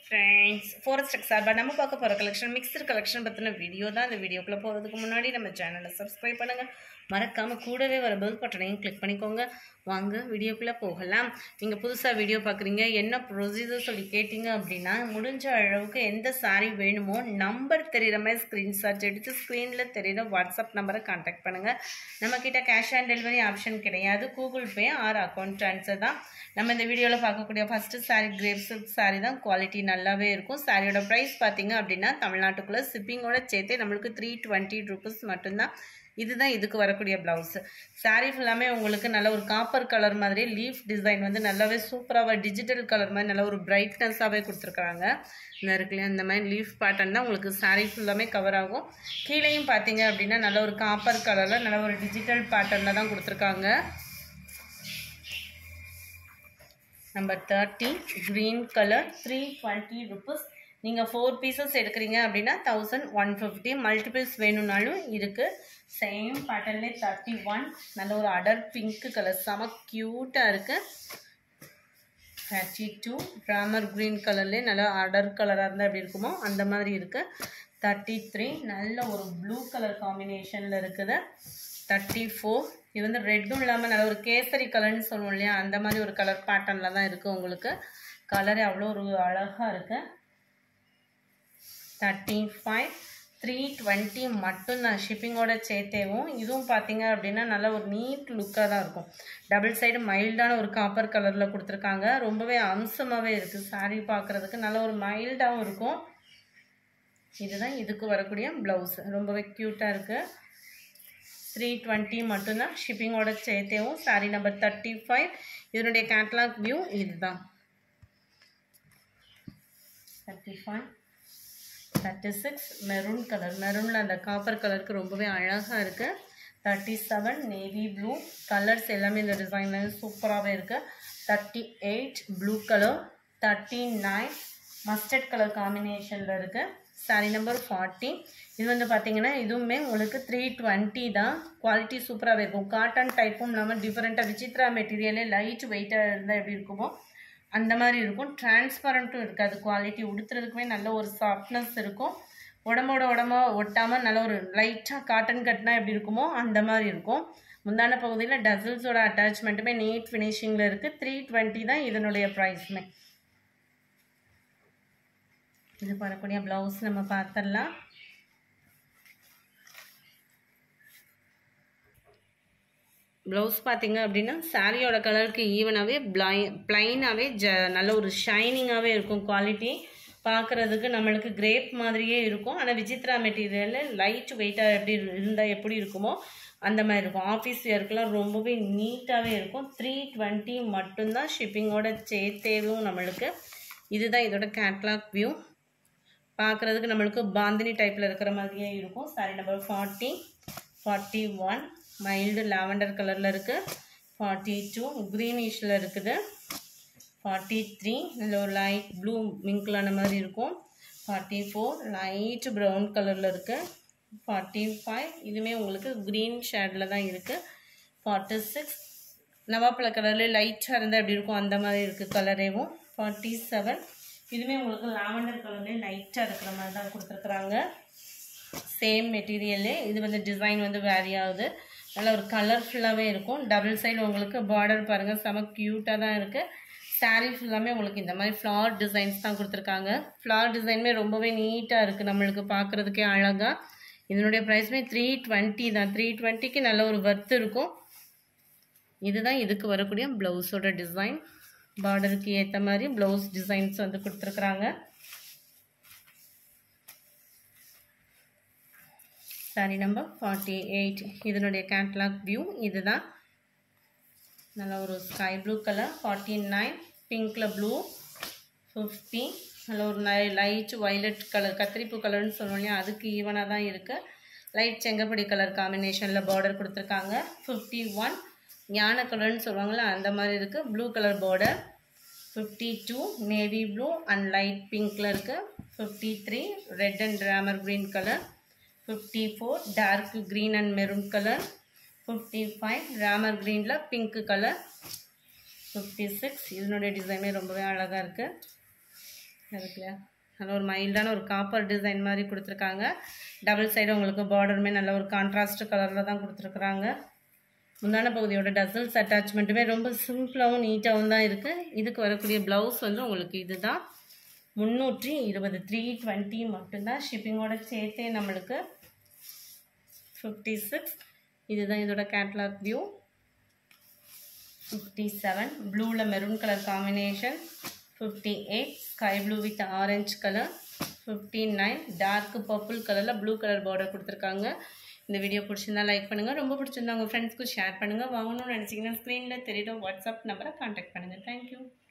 friends forest சார்பாக நம்ம பார்க்க போகிற கலெக்ஷன் மிக்சர் கலெக்ஷன் பற்றின வீடியோ தான் இந்த வீடியோக்குள்ளே போகிறதுக்கு முன்னாடி நம்ம சேனலை சப்ஸ்கிரைப் பண்ணுங்கள் மறக்காமல் கூடவே வர பெல் பட்டனையும் கிளிக் பண்ணிக்கோங்க வாங்க வீடியோக்குள்ளே போகலாம் நீங்கள் புதுசாக வீடியோ பார்க்குறீங்க என்ன ப்ரொசீஜர் சொல்லி கேட்டிங்க அப்படின்னா முடிஞ்ச அளவுக்கு எந்த saree வேணுமோ நம்பர் தெரிகிற மாதிரி ஸ்க்ரீன்ஷாட் எடுத்து ஸ்க்ரீனில் தெரிகிற வாட்ஸ்அப் நம்பரை காண்டாக்ட் பண்ணுங்கள் நம்மக்கிட்ட கேஷ் ஆன் டெலிவரி ஆப்ஷன் கிடையாது Google Pay or account transfer தான் நம்ம இந்த வீடியோவில் பார்க்கக்கூடிய first saree crepe silk saree தான் குவாலிட்டி நல்லாவே இருக்கும் சாரியோட ப்ரைஸ் பார்த்தீங்க அப்படின்னா தமிழ்நாட்டுக்குள்ளே ஷிப்பிங்கோட சேர்த்தே நம்மளுக்கு த்ரீ டுவெண்ட்டி ருபீஸ் மட்டும்தான் இதுதான் இதுக்கு வரக்கூடிய ப்ளவுஸ் saree ஃபுல்லாமே உங்களுக்கு நல்ல ஒரு காப்பர் கலர் மாதிரி லீஃப் டிசைன் வந்து நல்லாவே சூப்பராக டிஜிட்டல் கலர் மாதிரி நல்ல ஒரு பிரைட்னஸாகவே கொடுத்துருக்குறாங்க இந்த இருக்குல்லையா இந்த மாதிரி லீஃப் பேட்டர்ன் தான் உங்களுக்கு saree ஃபுல்லாமே கவர் ஆகும் கீழேயும் பார்த்தீங்க அப்படின்னா நல்ல ஒரு காப்பர் கலரில் நல்ல ஒரு டிஜிட்டல் பேட்டர்னில் தான் கொடுத்துருக்காங்க number thirty green colour three twenty rupees நீங்கள் ஃபோர் பீசஸ் எடுக்கிறீங்க அப்படின்னா தௌசண்ட் ஒன் ஃபிஃப்டி மல்டிபிள்ஸ் வேணும்னாலும் இருக்குது சேம் பேட்டர்ன்லேயே தேர்ட்டி ஒன் நல்ல ஒரு அடர் பிங்க் கலர் செம க்யூட்டாக இருக்குது தேர்ட்டி டூ ராமர் க்ரீன் கலர்லேயே நல்லா அடர் கலராக இருந்தால் எப்படி இருக்குமோ அந்த மாதிரி இருக்குது தேர்ட்டி த்ரீ நல்ல ஒரு ப்ளூ கலர் காம்பினேஷனில் இருக்குது தேர்ட்டி ஃபோர் இது வந்து ரெட்டும் இல்லாமல் நல்ல ஒரு கேசரி கலர்னு சொல்லுவோம் இல்லையா அந்த மாதிரி ஒரு கலர் பேட்டர்னில் தான் இருக்குது உங்களுக்கு கலரே அவ்வளோ ஒரு அழகாக இருக்குது தேர்ட்டி ஃபைவ் த்ரீ டுவெண்ட்டி மட்டும்தான் ஷிப்பிங்கோட சேர்த்தேவும் இதுவும் பார்த்தீங்க அப்படின்னா நல்ல ஒரு நீட் லுக்காக தான் இருக்கும் டபுள் சைடு மைல்டான ஒரு காப்பர் கலரில் கொடுத்துருக்காங்க ரொம்பவே அம்சமாகவே இருக்குது saree பார்க்குறதுக்கு நல்ல ஒரு மைல்டாகவும் இருக்கும் இதுதான் இதுக்கு வரக்கூடிய ப்ளவுஸ் ரொம்பவே க்யூட்டாக இருக்குது த்ரீ டுவெண்ட்டி மட்டும்தான் ஷிப்பிங்கோட சேர்த்தேவும் saree நம்பர் தேர்ட்டி ஃபைவ் இதனுடைய கேட்லாக் வியூ இதுதான் thirty five thirty six maroon colour மெரூனில் அந்த காப்பர் கலருக்கு ரொம்பவே அழகாக இருக்குது thirty seven navy blue colours எல்லாமே இந்த டிசைனில் சூப்பராகவே இருக்குது thirty eight blue colour thirty nine mustard colour காம்பினேஷனில் இருக்குது saree நம்பர் ஃபார்ட்டி இது வந்து பார்த்தீங்கன்னா இதுவுமே உங்களுக்கு த்ரீ டுவெண்ட்டி தான் குவாலிட்டி சூப்பராகவே இருக்கும் காட்டன் டைப்பும் இல்லாமல் டிஃப்ரெண்ட்டாக விசித்ரா மெட்டீரியலே லைட் வெயிட்டாக இருந்தால் எப்படி இருக்குமோ அந்த மாதிரி இருக்கும் டிரான்ஸ்பரண்ட்டும் இருக்காது குவாலிட்டி உடுத்துறதுக்குமே நல்ல ஒரு சாஃப்ட்னஸ் இருக்கும் உடம்போட உடம்பா ஒட்டாமல் நல்ல ஒரு லைட்டாக காட்டன் கட்டினா எப்படி இருக்குமோ அந்த மாதிரி இருக்கும் முந்தான பகுதியில் டசில்ஸோட அட்டாச்மெண்ட்டுமே நீட் ஃபினிஷிங்கில் இருக்குது த்ரீ டுவெண்ட்டி தான் இதனுடைய ப்ரைஸுமே இது வரக்கூடிய ப்ளவுஸ் நம்ம பார்த்துடலாம் ப்ளவுஸ் பார்த்தீங்க அப்படின்னா சாரியோட கலருக்கு ஈவனாகவே பிளை ப்ளைனாகவே ஜ நல்ல ஒரு ஷைனிங்காகவே இருக்கும் குவாலிட்டி பார்க்குறதுக்கு நம்மளுக்கு கிரேப் மாதிரியே இருக்கும் ஆனால் விசித்ரா மெட்டீரியலில் லைட் வெயிட்டாக எப்படி இருந்தால் எப்படி இருக்குமோ அந்த மாதிரி இருக்கும் ஆஃபீஸ் இயர்க்கெலாம் ரொம்பவே நீட்டாகவே இருக்கும் த்ரீ டுவெண்ட்டி மட்டும்தான் ஷிப்பிங்கோட சேர்த்தேவும் நம்மளுக்கு இதுதான் இதோட கேட்லாக் வியூ பார்க்குறதுக்கு நம்மளுக்கு பாந்தினி டைப்பில் இருக்கிற மாதிரியே இருக்கும் sari number forty forty one mild lavender கலரில் இருக்குது ஃபார்ட்டி டூ க்ரீனிஷில் இருக்குது ஃபார்ட்டி த்ரீ இதில் ஒரு லைட் ப்ளூ மிங்க்லான மாதிரி இருக்கும் ஃபார்ட்டி ஃபோர் லைட் ப்ரௌன் கலரில் இருக்குது ஃபார்ட்டி ஃபைவ் இதுவுமே உங்களுக்கு க்ரீன் ஷேடில் தான் இருக்குது ஃபார்ட்டி சிக்ஸ் நவாப்பழ கலரில் லைட்டாக இருந்தால் எப்படி இருக்கும் அந்த மாதிரி இருக்குது கலரேவும் ஃபார்ட்டி செவன் இதுவுமே உங்களுக்கு லாவெண்டர் கலர்லேயே லைட்டாக இருக்கிற மாதிரி தான் கொடுத்துருக்குறாங்க சேம் மெட்டீரியல்லே இது வந்து டிசைன் வந்து வேரி ஆகுது நல்ல ஒரு கலர்ஃபுல்லாகவே இருக்கும் டபுள் சைடு உங்களுக்கு பார்டர் பாருங்கள் செம க்யூட்டாக தான் இருக்குது saree ஃபுல்லாமே உங்களுக்கு இந்த மாதிரி ஃப்ளார் டிசைன்ஸ் தான் கொடுத்துருக்காங்க ஃப்ளார் டிசைனுமே ரொம்பவே நீட்டாக இருக்குது நம்மளுக்கு பார்க்குறதுக்கே அழகாக இதனுடைய ப்ரைஸுமே த்ரீ டுவெண்ட்டி தான் த்ரீ டுவெண்ட்டிக்கு நல்ல ஒரு ஒர்த் இருக்கும் இதுதான் இதுக்கு வரக்கூடிய ப்ளவுஸோட டிசைன் பார்டருக்கு ஏற்ற மாதிரி ப்ளவுஸ் டிசைன்ஸ் வந்து கொடுத்துருக்குறாங்க சாரி நம்பர் ஃபார்ட்டி எயிட் இதனுடைய கேட்லாக் வியூ இதுதான் நல்ல ஒரு sky blue colour forty nine பிங்க்கில் ப்ளூ ஃபிஃப்டி நல்ல ஒரு நை லைட் வைலட் கலர் கத்திரிப்பூ கலர்னு சொல்லுவோம் இல்லையா அதுக்கு ஈவனாக தான் இருக்குது லைட் செங்கப்படி கலர் காம்பினேஷனில் பார்டர் கொடுத்துருக்காங்க ஃபிஃப்டி ஒன் ஞான கலர்னு சொல்லுவாங்கள்ல அந்த மாதிரி இருக்குது blue colour border fifty two navy blue and light பிங்க்கில் இருக்குது ஃபிஃப்டி த்ரீ ரெட் அண்ட் ராமர் green colour fifty four dark green and maroon colour fifty five ராமர் க்ரீனில் பிங்க் கலர் ஃபிஃப்டி சிக்ஸ் இதனுடைய டிசைனே ரொம்பவே அழகாக இருக்குது இருக்கு இல்லையா நல்ல ஒரு மைல்டான ஒரு காப்பர் டிசைன் மாதிரி கொடுத்துருக்காங்க டபுள் சைடு உங்களுக்கு பார்டருமே நல்ல ஒரு கான்ட்ராஸ்ட் கலரில் தான் கொடுத்துருக்குறாங்க முந்தான பகுதியோட டசல்ஸ் அட்டாச்மெண்ட்டுமே ரொம்ப சிம்பிளாகவும் நீட்டாகவும் தான் இருக்குது இதுக்கு வரக்கூடிய ப்ளவுஸ் வந்து உங்களுக்கு இதுதான் முந்நூற்றி இருபது த்ரீ டுவெண்ட்டி மட்டும்தான் ஷிப்பிங்கோட சேர்த்தே நம்மளுக்கு ஃபிஃப்டி சிக்ஸ் இதுதான் இதோட கேட்லாக் வியூ ஃபிஃப்டி செவன் ப்ளூவில் maroon colour combination fifty eight sky blue with orange colour fifty nine dark purple கலரில் ப்ளூ கலர் பார்டர் கொடுத்துருக்காங்க இந்த வீடியோ பிடிச்சிருந்தா லைக் பண்ணுங்கள் ரொம்ப பிடிச்சிருந்தா உங்கள் ஃப்ரெண்ட்ஸ்க்கு ஷேர் பண்ணுங்கள் வாங்கணும்னு நினச்சிங்கன்னா ஸ்க்ரீனில் தெரியுற வாட்ஸ்அப் நம்பரை கான்டாக்ட் பண்ணுங்கள் தேங்க்யூ